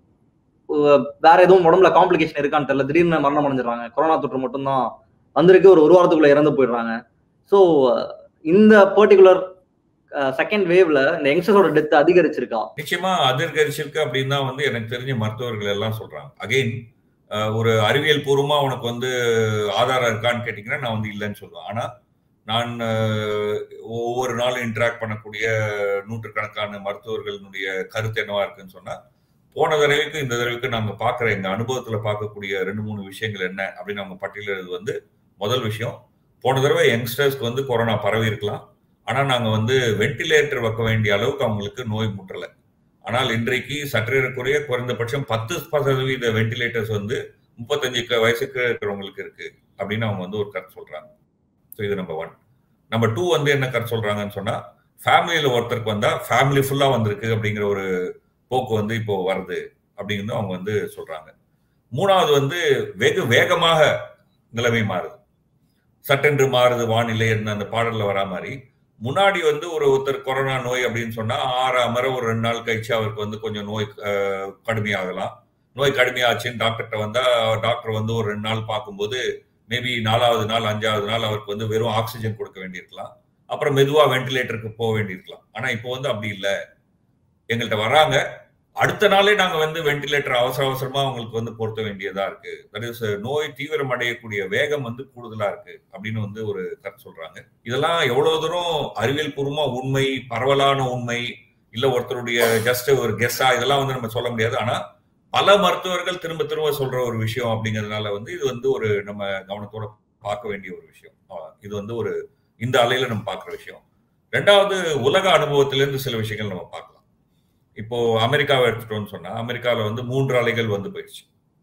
உ- வேற எதுவும் உடம்புல காம்ப்ளிகேஷன் இருக்கான்னு தெரியல திடீர்னு மரணம் அடைஞ்சிடறாங்க கொரோனா தொற்று மட்டும்தான் வந்திருக்கு ஒரு ஒரு வாரத்துக்குள்ள இறந்து போயிடுறாங்க ஸோ இந்த பர்டிகுலர் செகண்ட் வேவ்ல இந்த யங்ஸ்டர்ஸோட டெத் அதிகரிச்சிருக்கா நிச்சயமா அதிகரிச்சிருக்கு அப்படின்னு தான் வந்து எனக்கு தெரிஞ்ச மருத்துவர்கள் எல்லாம் சொல்றாங்க அகைன் ஒரு அறிவியல் பூர்வமா உனக்கு வந்து ஆதாரம் இருக்கான்னு கேட்டீங்கன்னா நான் வந்து இல்லைன்னு சொல்லுவேன் ஆனா நான் அஹ், ஒவ்வொரு நாளும் இன்டராக்ட் பண்ணக்கூடிய நூற்றுக்கணக்கான மருத்துவர்களுடைய கருத்து என்னவா இருக்குன்னு சொன்னா போன தடவைக்கும் இந்த தடவைக்கும் நாங்க பார்க்குற எங்க அனுபவத்துல பார்க்கக்கூடிய ரெண்டு மூணு விஷயங்கள் என்ன அப்படின்னு அவங்க பட்டியலிடுறது வந்து முதல் விஷயம் போன தடவை யங்ஸ்டர்ஸ்க்கு வந்து கொரோனா பரவி இருக்கலாம் ஆனா நாங்க வந்து வென்டிலேட்டர் வைக்க வேண்டிய அளவுக்கு அவங்களுக்கு நோய் முற்றல ஆனால் இன்றைக்கு சற்றேறக்குறைய குறைந்தபட்சம் பத்து சதவீத வென்டிலேட்டர்ஸ் வந்து முப்பத்தஞ்சு க- வயசுக்கு இருக்கிறவங்களுக்கு இருக்கு அப்படின்னு அவங்க வந்து ஒரு கருத்து சொல்றாங்க ஸோ இது நம்பர் ஒன் நம்பர் டூ வந்து என்ன கருத்து சொல்றாங்கன்னு சொன்னா ஃபேமிலியில ஒருத்தருக்கு வந்தா ஃபேமிலி ஃபுல்லா வந்திருக்கு அப்படிங்கிற ஒரு போக்கு வந்து இப்போ வருது அப்படின்னு அவங்க வந்து சொல்றாங்க மூணாவது வந்து வெகு வேகமாக நிலைமை மாறுது சட்டென்று மாறுது வானிலை என்ன அந்த பாடல்ல வரா மாதிரி முன்னாடி வந்து ஒரு ஒருத்தர் கொரோனா நோய் அப்படின்னு சொன்னா ஆறு அமர ஒரு ரெண்டு நாள் கழிச்சு அவருக்கு வந்து கொஞ்சம் நோய் அஹ், கடுமையாகலாம் நோய் கடுமையாச்சுன்னு டாக்டர்கிட்ட வந்தா டாக்டர் வந்து ஒரு ரெண்டு நாள் பார்க்கும்போது மேபி நாலாவது நாள் அஞ்சாவது நாள் அவருக்கு வந்து வெறும் ஆக்சிஜன் கொடுக்க வேண்டியிருக்கலாம் அப்புறம் மெதுவா வென்டிலேட்டருக்கு போக வேண்டியிருக்கலாம் ஆனா இப்போ வந்து அப்படி இல்லை எங்கள்கிட்ட வராங்க அடுத்த நாளே நாங்க வந்து வென்டிலேட்டர் அவசர அவசரமா அவங்களுக்கு வந்து பொருத்த வேண்டியதா இருக்கு தட் இஸ் நோய் தீவிரம் அடையக்கூடிய வேகம் வந்து கூடுதலா இருக்கு அப்படின்னு வந்து ஒரு கருத்து சொல்றாங்க இதெல்லாம் எவ்வளவு தூரம் அறிவியல் பூர்வமா உண்மை பரவலான உண்மை இல்ல ஒருத்தருடைய ஜஸ்ட் ஒரு கெஸ்ஸா இதெல்லாம் வந்து நம்ம சொல்ல முடியாது ஆனா பல மருத்துவர்கள் திரும்ப திரும்ப சொல்ற ஒரு விஷயம் அப்படிங்கிறதுனால வந்து இது வந்து ஒரு நம்ம கவனத்தோட பார்க்க வேண்டிய ஒரு விஷயம் ஆஹ் இது வந்து ஒரு இந்த அலையில நம்ம பார்க்குற விஷயம் ரெண்டாவது உலக அனுபவத்திலிருந்து சில விஷயங்கள் நம்ம பார்க்கலாம் இப்போ அமெரிக்காவை எடுத்துட்டோம்னு சொன்னா அமெரிக்காவில் வந்து மூன்று அலைகள் வந்து போயிடுச்சு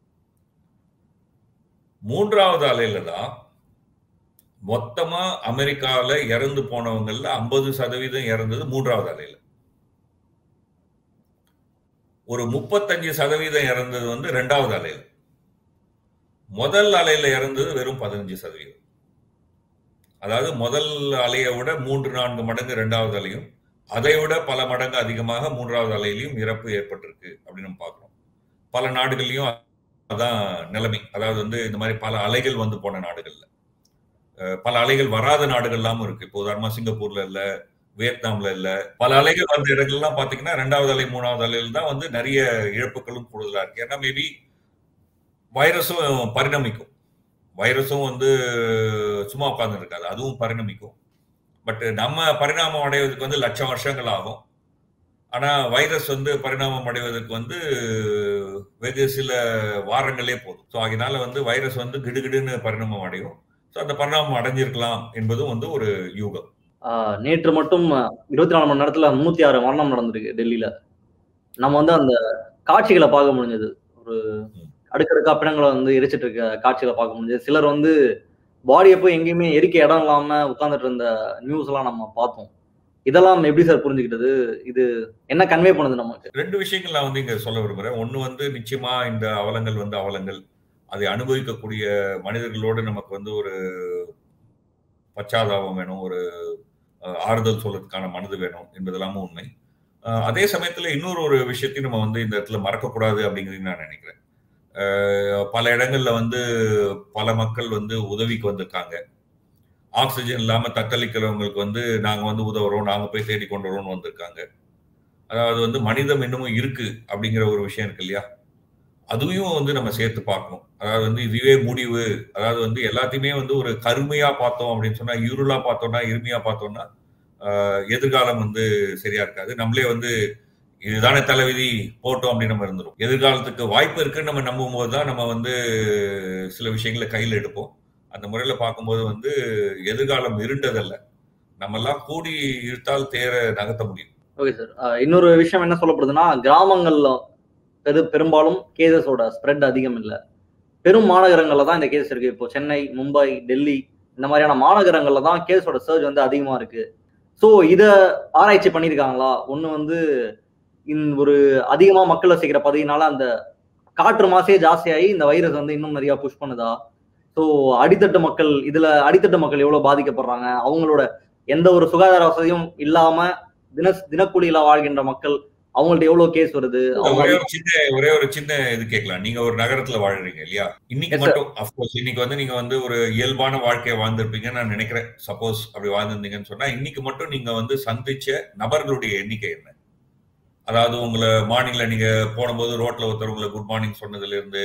மூன்றாவது அலையில தான் மொத்தமா அமெரிக்காவில் இறந்து போனவங்கள்ல ஐம்பது சதவீதம் இறந்தது மூன்றாவது அலையில ஒரு முப்பத்தஞ்சு சதவீதம் இறந்தது வந்து ரெண்டாவது அலையில முதல் அலையில இறந்தது வெறும் பதினஞ்சு சதவீதம் அதாவது முதல் அலையை விட மூன்று நான்கு மடங்கு ரெண்டாவது அலையும் அதை விட பல மடங்கு அதிகமாக மூன்றாவது அலையிலையும் இறப்பு ஏற்பட்டிருக்கு அப்படின்னு நம்ம பார்க்கிறோம் பல நாடுகள்லையும் அதான் நிலைமை அதாவது வந்து இந்த மாதிரி பல அலைகள் வந்து போன நாடுகள்ல அஹ் பல அலைகள் வராத நாடுகள்லாமும் இருக்கு இப்போ உதாரணமா சிங்கப்பூர்ல இல்ல வியட்நாம்ல இல்ல பல அலைகள் வந்த இடங்கள்லாம் பாத்தீங்கன்னா ரெண்டாவது அலை மூணாவது அலையில் தான் வந்து நிறைய இழப்புகளும் கூடுதலா இருக்கு ஏன்னா மேபி வைரஸும் பரிணமிக்கும் வைரஸும் வந்து சும்மா உட்கார்ந்து இருக்காது அதுவும் பரிணமிக்கும் பட் நம்ம பரிணாமம் அடைவதற்கு வந்து லட்சம் வருஷங்கள் ஆகும் ஆனா வைரஸ் வந்து பரிணாமம் அடைவதற்கு வந்து வெகு சில வாரங்களே போதும் ஸோ அதனால வந்து வைரஸ் வந்து கிடுகிடுன்னு பரிணாமம் அடையும் ஸோ அந்த பரிணாமம் அடைஞ்சிருக்கலாம் என்பதும் வந்து ஒரு யூகம் ஆஹ் நேற்று மட்டும் இருபத்தி நாலு மணி நேரத்துல முன்னூத்தி ஆறு மரணம் நடந்திருக்கு டெல்லியில நம்ம வந்து அந்த காட்சிகளை பார்க்க முடிஞ்சது ஒரு அடுக்கடுக்கா பிணங்களை வந்து எரிச்சிட்டு இருக்க காட்சிகளை பார்க்க முடிஞ்சது சிலர் வந்து பாடியை போய் எங்கேயுமே எரிக்க இடம் இல்லாம உட்கார்ந்துட்டு இருந்த நியூஸ் எல்லாம் நம்ம பார்த்தோம் இதெல்லாம் எப்படி சார் புரிஞ்சுக்கிட்டது இது என்ன கன்வே பண்ணுது நமக்கு ரெண்டு விஷயங்கள் நான் வந்து இங்க சொல்ல விரும்புறேன் ஒண்ணு வந்து நிச்சயமா இந்த அவலங்கள் வந்து அவலங்கள் அதை அனுபவிக்கக்கூடிய மனிதர்களோடு நமக்கு வந்து ஒரு பச்சாதாபம் வேணும் ஒரு அஹ், ஆறுதல் சொல்றதுக்கான மனது வேணும் என்பதெல்லாமும் உண்மை அஹ், அதே சமயத்துல இன்னொரு ஒரு விஷயத்தையும் நம்ம வந்து இந்த இடத்துல மறக்கக்கூடாது அப்படிங்கிறது நான் நினைக்கிறேன் அஹ், பல இடங்கள்ல வந்து பல மக்கள் வந்து உதவிக்கு வந்திருக்காங்க ஆக்சிஜன் இல்லாம தத்தளிக்கிறவங்களுக்கு வந்து நாங்க வந்து உதவுறோம் நாங்க போய் தேடி கொண்டு வரோம்னு வந்திருக்காங்க அதாவது வந்து மனிதம் இன்னமும் இருக்கு அப்படிங்கிற ஒரு விஷயம் இருக்கு இல்லையா அதுவும் வந்து நம்ம சேர்த்து பார்க்கணும் அதாவது வந்து இதுவே முடிவு அதாவது வந்து எல்லாத்தையுமே வந்து ஒரு கருமையா பார்த்தோம் அப்படின்னு சொன்னா இருளா பார்த்தோம்னா இருமையா பார்த்தோம்னா ஆஹ், எதிர்காலம் வந்து சரியா இருக்காது நம்மளே வந்து இதுதானே தலைவிதி போட்டோம் அப்படின்னு நம்ம இருந்துரும் எதிர்காலத்துக்கு வாய்ப்பு இருக்குன்னு நம்ம நம்பும் போது தான் நம்ம வந்து சில விஷயங்களை கையில் எடுப்போம் அந்த முறையில பார்க்கும்போது வந்து எதிர்காலம் இருண்டதல்ல நம்ம எல்லாம் கூடி இருத்தால் தேர நகர்த்த முடியும் ஓகே சார் இன்னொரு விஷயம் என்ன சொல்லப்படுதுன்னா கிராமங்கள்ல பெரு பெரும்பாலும் கேசஸோட ஸ்ப்ரெட் அதிகம் இல்லை பெரும் மாநகரங்கள்ல தான் இந்த கேஸ் இருக்கு இப்போ சென்னை மும்பை டெல்லி இந்த மாதிரியான மாநகரங்கள்ல தான் கேஸோட சர்ஜ் வந்து அதிகமா இருக்கு ஸோ இதை ஆராய்ச்சி பண்ணியிருக்காங்களா ஒன்று வந்து இந்த ஒரு அதிகமா மக்கள் வசிக்கிற பகுதியினால அந்த காற்று மாசே ஜாஸ்தியாகி இந்த வைரஸ் வந்து இன்னும் நிறைய புஷ் பண்ணுதா ஸோ அடித்தட்டு மக்கள் இதுல அடித்தட்டு மக்கள் எவ்வளவு பாதிக்கப்படுறாங்க அவங்களோட எந்த ஒரு சுகாதார வசதியும் இல்லாம தின தினக்கூலியில வாழ்கின்ற மக்கள் அவங்கள்ட்ட எவ்வளவு கேஸ் வருது அவங்க ஒரே ஒரு சின்ன ஒரே ஒரு சின்ன இது கேட்கலாம் நீங்க ஒரு நகரத்துல வாழ்றீங்க இல்லையா இன்னைக்கு Yes, sir. மட்டும் அப்கோர்ஸ் இன்னைக்கு வந்து நீங்க வந்து ஒரு இயல்பான வாழ்க்கையை வாழ்ந்திருப்பீங்கன்னு நான் நினைக்கிறேன் சப்போஸ் அப்படி வாழ்ந்திருந்தீங்கன்னு சொன்னா இன்னைக்கு மட்டும் நீங்க வந்து சந்திச்ச நபர்களுடைய எண்ணிக்கை என்ன அதாவது உங்களை மார்னிங்ல நீங்க போடும்போது ரோட்ல ஒருத்தர் உங்களை குட் மார்னிங் சொன்னதுல இருந்து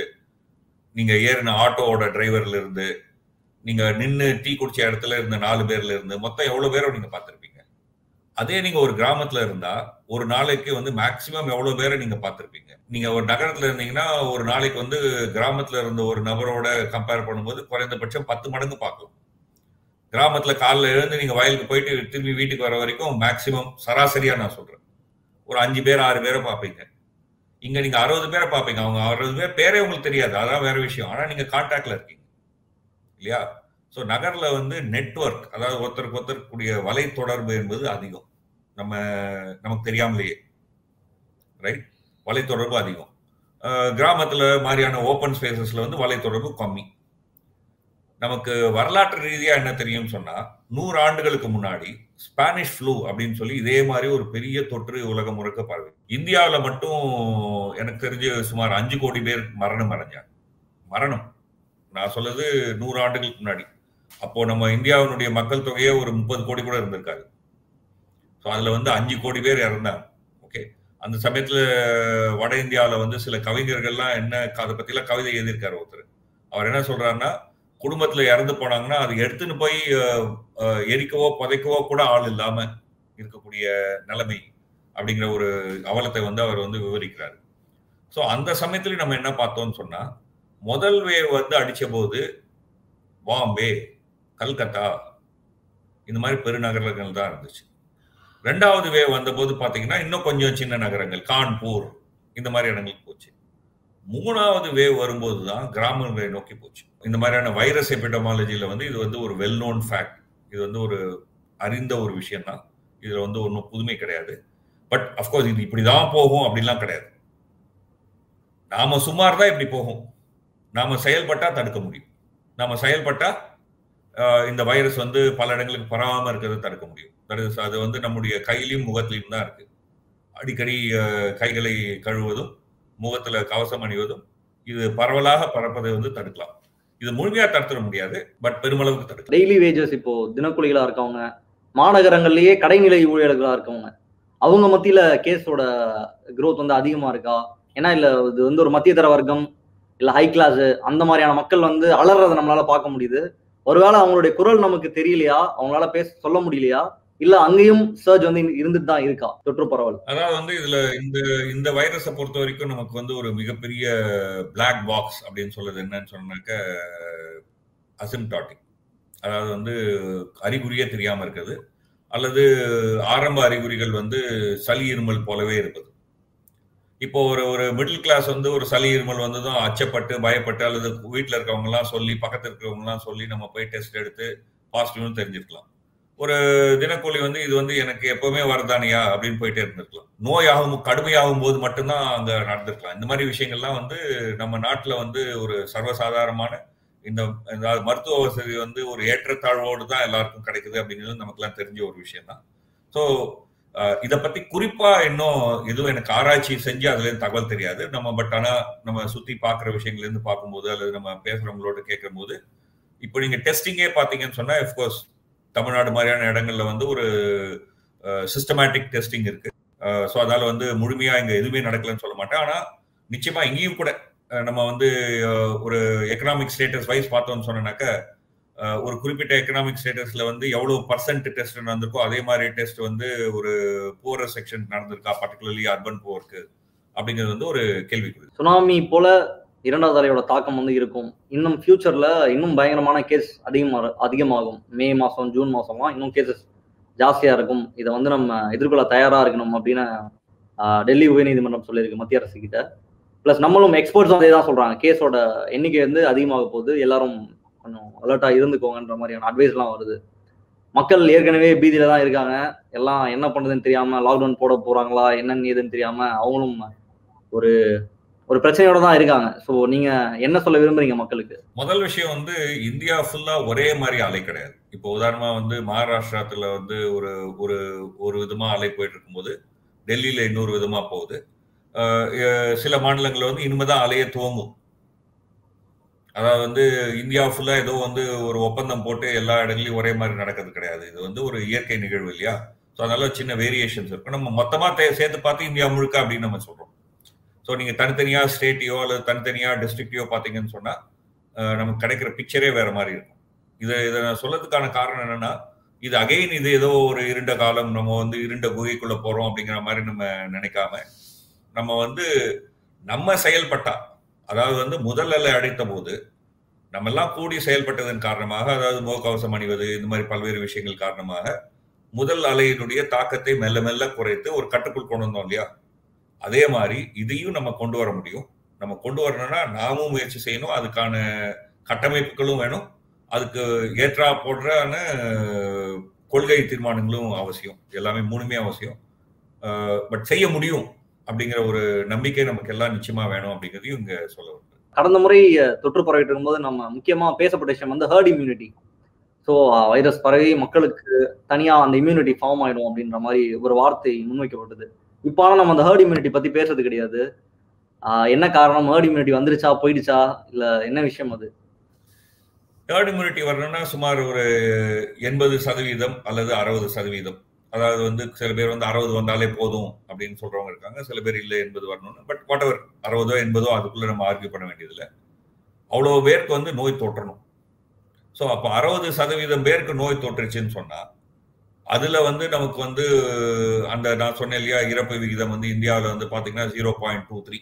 நீங்க ஏறின ஆட்டோவோட டிரைவர்ல இருந்து நீங்க நின்னு டீ குடிச்ச இடத்துல இருந்த நாலு பேர்ல இருந்து மொத்தம் எவ்வளவு பேரை நீங்க பார்த்திருப்பீங்க அதே நீங்க ஒரு கிராமத்துல இருந்தா ஒரு நாளைக்கு வந்து மேக்சிமம் எவ்வளவு பேரை நீங்க பார்த்திருப்பீங்க நீங்க ஒரு நகரத்துல இருந்தீங்கன்னா ஒரு நாளைக்கு வந்து கிராமத்துல இருந்த ஒரு நபரோட கம்பேர் பண்ணும்போது குறைந்தபட்சம் பத்து மடங்கு பார்க்கலாம் கிராமத்துல காலைல எழுந்து நீங்க வயலுக்கு போயிட்டு திரும்பி வீட்டுக்கு வர வரைக்கும் மேக்சிமம் சராசரியா நான் சொல்றேன் ஒரு அஞ்சு பேர் ஆறு பேரை பார்ப்பீங்க இங்க நீங்க அறுபது பேரை பார்ப்பீங்க அவங்க அறுபது பேர் பேரே உங்களுக்கு தெரியாது அதான் வேற விஷயம் ஆனா நீங்க கான்டாக்ட்ல இருக்கீங்க இல்லையா ஸோ நகர்ல வந்து நெட்வொர்க் அதாவது ஒருத்தருக்கு ஒருத்தர் கூடிய வலை தொடர்பு என்பது அதிகம் நம்ம நமக்கு தெரியாமலேயே ரைட் வலை தொடர்பு அதிகம் அஹ் கிராமத்துல மாதிரியான ஓப்பன் ஸ்பேசஸ்ல வந்து வலை தொடர்பு கம்மி நமக்கு வரலாற்று ரீதியா என்ன தெரியும்னு சொன்னா நூறு ஆண்டுகளுக்கு முன்னாடி ஸ்பானிஷ் ஃப்ளூ அப்படின்னு சொல்லி இதே மாதிரி ஒரு பெரிய தொற்று உலகம் முழுக்க பரவி இந்தியாவில் மட்டும் எனக்கு தெரிஞ்சு சுமார் அஞ்சு கோடி பேர் மரணம் அடைஞ்சாங்க மரணம் நான் சொல்றது நூறு ஆண்டுகளுக்கு முன்னாடி அப்போ நம்ம இந்தியாவினுடைய மக்கள் தொகையே ஒரு முப்பது கோடி கூட இருந்திருக்காது ஸோ அதுல வந்து அஞ்சு கோடி பேர் இறந்தாங்க ஓகே அந்த சமயத்துல வட இந்தியாவில் வந்து சில கவிஞர்கள்லாம் என்ன அதை பத்திலாம் கவிதை எழுதியிருக்காரு ஒருத்தர் அவர் என்ன சொல்றாருன்னா குடும்பத்துல இறந்து போனாங்கன்னா அது எடுத்துன்னு போய் அஹ், அஹ், எரிக்கவோ புதைக்கவோ கூட ஆள் இல்லாம இருக்கக்கூடிய நிலைமை அப்படிங்கிற ஒரு அவலத்தை வந்து அவர் வந்து விவரிக்கிறார் ஸோ அந்த சமயத்துல நம்ம என்ன பார்த்தோம்னு சொன்னா முதல் வேவ் வந்து அடிச்ச போது பாம்பே கல்கத்தா இந்த மாதிரி பெருநகரங்கள் தான் இருந்துச்சு ரெண்டாவது வேவ் வந்தபோது பாத்தீங்கன்னா இன்னும் கொஞ்சம் சின்ன நகரங்கள் கான்பூர் இந்த மாதிரி இடங்களுக்கு போச்சு மூணாவது வேவ் வரும்போது தான் கிராமங்களை நோக்கி போச்சு இந்த மாதிரியான வைரஸ் எபிடமாலஜியில வந்து இது வந்து ஒரு வெல் நோன் ஃபேக்ட் இது வந்து ஒரு அறிந்த ஒரு விஷயம் தான் இதுல வந்து ஒன்றும் புதுமை கிடையாது பட் அஃப்கோர்ஸ் இது இப்படிதான் போகும் அப்படிலாம் கிடையாது நாம சுமார் தான் இப்படி போகும் நாம செயல்பட்டா தடுக்க முடியும் நாம செயல்பட்டா ஆஹ், இந்த வைரஸ் வந்து பல இடங்களுக்கு பரவாம இருக்கிறத தடுக்க முடியும் That is, அது வந்து நம்முடைய கையிலையும் முகத்திலையும் தான் இருக்கு அடிக்கடி ஆஹ், கைகளை கழுவதும் முகத்துல கவசம் அணிவதும் இது பரவலாக பரப்பதை வந்து தடுக்கலாம் இது முழுமையா தடுத்துட முடியாது பட் பெருமளவுக்கு தடுக்கலாம் டெய்லி வேஜஸ் இப்போ தினக்கூலிகளா இருக்கவங்க மாநகரங்கள்லயே கடைநிலை ஊழியர்களா இருக்கவங்க அவங்க மத்தியில கேஸோட growth வந்து அதிகமா இருக்கா ஏன்னா இல்ல இது வந்து ஒரு மத்திய தர வர்க்கம் இல்ல ஹை கிளாஸ் அந்த மாதிரியான மக்கள் வந்து அலறதை நம்மளால பார்க்க முடியுது ஒருவேளை அவங்களுடைய குரல் நமக்கு தெரியலையா அவங்களால பேச சொல்ல முடியலையா இல்ல அங்கேயும் சர்ஜ் வந்து இருந்துட்டு தான் இருக்கா தொற்று பரவல் அதாவது வந்து இதுல இந்த இந்த வைரஸை பொறுத்த வரைக்கும் நமக்கு வந்து ஒரு மிகப்பெரிய பிளாக் பாக்ஸ் அப்படின்னு சொல்றது என்னன்னு சொன்னாக்க அசிம்டாட்டிக் அதாவது வந்து அறிகுறியே தெரியாம இருக்குது அல்லது ஆரம்ப அறிகுறிகள் வந்து சளி இருமல் போலவே இருப்பது இப்போ ஒரு ஒரு மிடில் கிளாஸ் வந்து ஒரு சளி இருமல் வந்ததும் அச்சப்பட்டு பயப்பட்டு அல்லது வீட்டில் இருக்கவங்க எல்லாம் சொல்லி பக்கத்துல இருக்கிறவங்க எல்லாம் சொல்லி நம்ம போய் டெஸ்ட் எடுத்து பாசிட்டிவ்னு தெரிஞ்சிருக்கலாம் ஒரு தினக்கூலி வந்து இது வந்து எனக்கு எப்பவுமே வரதானியா அப்படின்னு போயிட்டே இருந்திருக்கலாம் நோயாகும் கடுமையாகும் போது மட்டும்தான் அங்க நடந்திருக்கலாம் இந்த மாதிரி விஷயங்கள்லாம் வந்து நம்ம நாட்டுல வந்து ஒரு சர்வசாதாரணமான இந்த மருத்துவ வசதி வந்து ஒரு ஏற்றத்தாழ்வோடு தான் எல்லாருக்கும் கிடைக்குது அப்படிங்கிறது நமக்குலாம் தெரிஞ்ச ஒரு விஷயம் தான் ஸோ இதை பத்தி குறிப்பா இன்னும் எதுவும் எனக்கு ஆராய்ச்சி செஞ்சு அதுல இருந்து தகவல் தெரியாது நம்ம பட் ஆனா நம்ம சுத்தி பாக்குற விஷயங்கள்ல இருந்து பார்க்கும்போது அல்லது நம்ம பேசுறவங்களோட கேட்கும் போது இப்போ நீங்க டெஸ்டிங்கே பாத்தீங்கன்னு சொன்னா அஃப்கோர்ஸ் தமிழ்நாடு மாதிரியான இடங்கள்ல வந்து ஒரு சிஸ்டமேட்டிக் டெஸ்டிங் இருக்கு ஸோ அதால வந்து முழுமையா இங்க எதுவுமே நடக்கலன்னு சொல்ல மாட்டேன் ஆனா நிச்சயமா இங்கேயும் கூட நம்ம வந்து ஒரு எக்கனாமிக் ஸ்டேட்டஸ் வைஸ் பார்த்தோம்னு சொன்னாக்க ஒரு குறிப்பிட்ட எக்கனாமிக் ஸ்டேட்டஸ்ல வந்து எவ்வளவு பர்சன்ட் டெஸ்ட் நடந்திருக்கோ அதே மாதிரி டெஸ்ட் வந்து ஒரு போரர் செக்ஷன் நடந்திருக்கா பர்டிகுலர்லி அர்பன் போருக்கு அப்படிங்கிறது வந்து ஒரு கேள்விக்குறி சுனாமி போல இரண்டாவது அலையோட தாக்கம் வந்து இருக்கும் இன்னும் ஃபியூச்சர்ல இன்னும் பயங்கரமான கேஸ் அதிகமாக அதிகமாகும் மே மாசம் ஜூன் மாசம்லாம் இன்னும் கேசஸ் ஜாஸ்தியா இருக்கும் இதை வந்து நம்ம எதிர்கொள்ள தயாரா இருக்கணும் அப்படின்னு டெல்லி உயர்நீதிமன்றம் சொல்லியிருக்கு மத்திய அரசு கிட்ட பிளஸ் நம்மளும் எக்ஸ்பர்ட்ஸ் அதே தான் சொல்றாங்க கேஸோட எண்ணிக்கை வந்து அதிகமாக போகுது எல்லாரும் கொஞ்சம் அலர்ட்டா இருந்துக்கோங்கன்ற மாதிரியான அட்வைஸ்லாம் வருது மக்கள் ஏற்கனவே பீதியில தான் இருக்காங்க எல்லாம் என்ன பண்ணுதுன்னு தெரியாம லாக்டவுன் போட போறாங்களா என்னன்னு ஏதுன்னு தெரியாம அவங்களும் ஒரு ஒரு பிரச்சனையோட தான் இருக்காங்க ஸோ நீங்க என்ன சொல்ல விரும்புறீங்க மக்களுக்கு முதல் விஷயம் வந்து இந்தியா ஃபுல்லா ஒரே மாதிரி அலை கிடையாது இப்போ உதாரணமா வந்து மகாராஷ்டிராத்துல வந்து ஒரு ஒரு ஒரு விதமா அலை போயிட்டு இருக்கும்போது டெல்லியில இன்னொரு விதமா போகுது சில மாநிலங்கள்ல வந்து இனிமேதான் அலைய துவங்கும் அதாவது வந்து இந்தியா ஃபுல்லா ஏதோ வந்து ஒரு ஒப்பந்தம் போட்டு எல்லா இடங்களையும் ஒரே மாதிரி நடக்கிறது கிடையாது இது வந்து ஒரு இயற்கை நிகழ்வு இல்லையா ஸோ அதனால சின்ன வேரியேஷன்ஸ் இருக்கும் நம்ம மொத்தமா சேர்த்து பார்த்து இந்தியா முழுக்க அப்படின்னு நம்ம சொல்றோம் ஸோ நீங்க தனித்தனியா ஸ்டேட்டையோ அல்லது தனித்தனியா டிஸ்ட்ரிக்டையோ பார்த்தீங்கன்னு சொன்னா நமக்கு கிடைக்கிற பிக்சரே வேற மாதிரி இருக்கும் இதை இதை நான் சொல்லதுக்கான காரணம் என்னன்னா இது அகைன் இது ஏதோ ஒரு இருண்ட காலம் நம்ம வந்து இருண்ட குகைக்குள்ள போறோம் அப்படிங்கிற மாதிரி நம்ம நினைக்காம நம்ம வந்து நம்ம செயல்பட்டா அதாவது வந்து முதல் அலை அடைத்த போது நம்ம எல்லாம் கூடி செயல்பட்டதன் காரணமாக அதாவது முகக்கவசம் அணிவது இந்த மாதிரி பல்வேறு விஷயங்கள் காரணமாக முதல் அலையினுடைய தாக்கத்தை மெல்ல மெல்ல குறைத்து ஒரு கட்டுக்குள் கொண்டு வந்தோம் இல்லையா அதே மாதிரி இதையும் நம்ம கொண்டு வர முடியும் நம்ம கொண்டு வரணும்னா நாமும் முயற்சி செய்யணும் அதுக்கான கட்டமைப்புகளும் வேணும் அதுக்கு ஏற்றா போடுறான கொள்கை தீர்மானங்களும் அவசியம் எல்லாமே மூணுமே அவசியம் பட் செய்ய முடியும் அப்படிங்கிற ஒரு நம்பிக்கை நமக்கு எல்லாம் நிச்சயமா வேணும் அப்படிங்கிறதையும் இங்க சொல்ல வருது கடந்த முறை தொற்று பரவிட்டு இருக்கும்போது நம்ம முக்கியமா பேசப்பட்ட விஷயம் வந்து ஹர்ட் இம்யூனிட்டி ஸோ வைரஸ் பரவி மக்களுக்கு தனியா அந்த இம்யூனிட்டி ஃபார்ம் ஆயிடும் அப்படின்ற மாதிரி ஒரு வார்த்தை முன்வைக்கப்பட்டது இப்போ ஆனால் நம்ம அந்த ஹர்ட் இம்யூனிட்டி பத்தி பேசுறது கிடையாது என்ன காரணம் ஹர்ட் இம்யூனிட்டி வந்துருச்சா போயிடுச்சா இல்ல என்ன விஷயம் அது ஹர்ட் இம்யூனிட்டி வரணும்னா சுமார் ஒரு எண்பது சதவீதம் அல்லது அறுபது சதவீதம் அதாவது வந்து சில பேர் வந்து அறுபது வந்தாலே போதும் அப்படின்னு சொல்றவங்க இருக்காங்க சில பேர் இல்லை எண்பது வரணும்னு பட் வாட் எவர் அறுபதோ எண்பதோ அதுக்குள்ள நம்ம ஆர்கியூ பண்ண வேண்டியதில்லை அவ்வளோ பேருக்கு வந்து நோய் தொற்றணும் ஸோ அப்போ அறுபது சதவீதம் பேருக்கு நோய் தொற்றுச்சுன்னு சொன்னா அதுல வந்து நமக்கு வந்து அந்த நான் சொன்னேன் இல்லையா இறப்பு விகிதம் வந்து இந்தியாவில் வந்து பாத்தீங்கன்னா zero point two three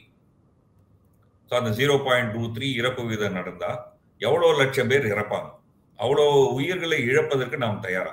so அந்த ஜீரோ பாயிண்ட் டூ த்ரீ இறப்பு விகிதம் நடந்தா எவ்வளோ லட்சம் பேர் இறப்பாங்க அவ்வளோ உயிர்களை இழப்பதற்கு நாம் தயாரா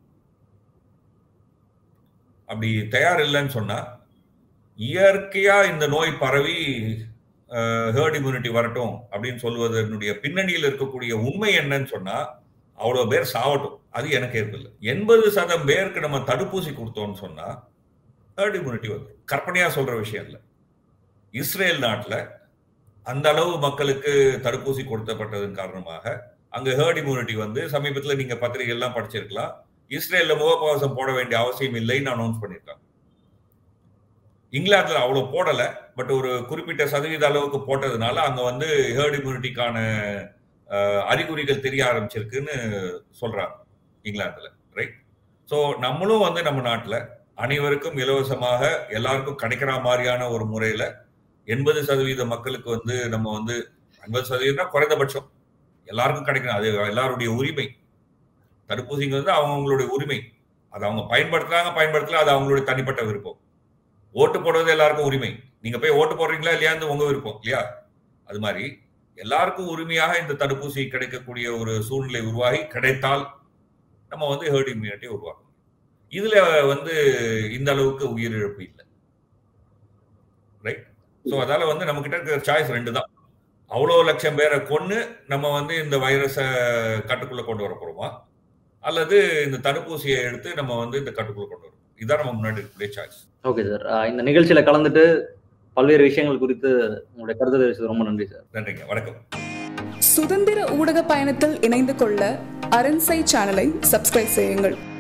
அப்படி தயார் இல்லைன்னு சொன்னா இயற்கையா இந்த நோய் பரவி ஹேர்ட் இம்யூனிட்டி வரட்டும் அப்படின்னு சொல்வதனுடைய பின்னணியில் இருக்கக்கூடிய உண்மை என்னன்னு சொன்னா அவ்வளவு பேர் சாவட்டும் அது எனக்கு ஏற்பில்லை எண்பது சதம் பேருக்கு நம்ம தடுப்பூசி கொடுத்தோம்னு சொன்னா ஹேர்ட் இம்யூனிட்டி வந்துடும் கற்பனையா சொல்ற விஷயம் இல்லை இஸ்ரேல் நாட்டில் அந்த அளவு மக்களுக்கு தடுப்பூசி கொடுத்தப்பட்டதன் காரணமாக அங்க ஹேர்ட் இம்யூனிட்டி வந்து சமீபத்தில் நீங்க பத்திரிகை எல்லாம் படிச்சிருக்கலாம் இஸ்ரேல்ல முகக்கவசம் போட வேண்டிய அவசியம் இல்லைன்னு அனௌன்ஸ் பண்ணியிருக்காங்க இங்கிலாந்துல அவ்வளவு போடல பட் ஒரு குறிப்பிட்ட சதவீத அளவுக்கு போட்டதுனால அங்க வந்து ஹேர்ட் இம்யூனிட்டிக்கான அறிகுறிகள் தெரிய ஆரம்பிச்சிருக்குன்னு சொல்றாங்க இங்கிலாந்துல ரைட் ஸோ நம்மளும் வந்து நம்ம நாட்டில் அனைவருக்கும் இலவசமாக எல்லாருக்கும் கிடைக்கிற மாதிரியான ஒரு முறையில எண்பது சதவீத மக்களுக்கு வந்து நம்ம வந்து ஐம்பது சதவீதம் குறைந்தபட்சம் எல்லாருக்கும் கிடைக்கணும் அது எல்லாருடைய உரிமை தடுப்பூசிங்கிறது அவங்களுடைய உரிமை அதை அவங்க பயன்படுத்துறாங்க பயன்படுத்தல அது அவங்களுடைய தனிப்பட்ட விருப்பம் ஓட்டு போடுறது எல்லாருக்கும் உரிமை நீங்க போய் ஓட்டு போடுறீங்களா இல்லையாந்து உங்க விருப்பம் இல்லையா அது மாதிரி எல்லாருக்கும் உரிமையாக இந்த தடுப்பூசி கிடைக்கக்கூடிய ஒரு சூழ்நிலை உருவாகி கிடைத்தால் நம்ம வந்து ஹேர்ட் இம்யூனிட்டி உருவாக்கணும் இதுல வந்து இந்த அளவுக்கு உயிரிழப்பு இல்லை ரைட் ஸோ அதால வந்து நம்ம கிட்ட இருக்கிற சாய்ஸ் ரெண்டு தான் அவ்வளோ லட்சம் பேரை கொண்டு நம்ம வந்து இந்த வைரஸை கட்டுக்குள்ள கொண்டு வர போறோமா அல்லது இந்த தடுப்பூசியை எடுத்து நம்ம வந்து இந்த கட்டுக்குள்ள கொண்டு வரணும் இதுதான் நம்ம முன்னாடி இருக்கக்கூடிய சாய்ஸ் ஓகே சார் இந்த நிகழ்ச்சியில கலந்துட்டு பல்வேறு விஷயங்கள் குறித்து உங்களுடைய கருத்து தெரிவிச்சது ரொம்ப நன்றி சார் நன்றிங்க வணக்கம் சுதந்திர ஊடக பயணத்தில் இணைந்து கொள்ள அரண்சை சேனலை சப்ஸ்கிரைப் செய்யுங்கள்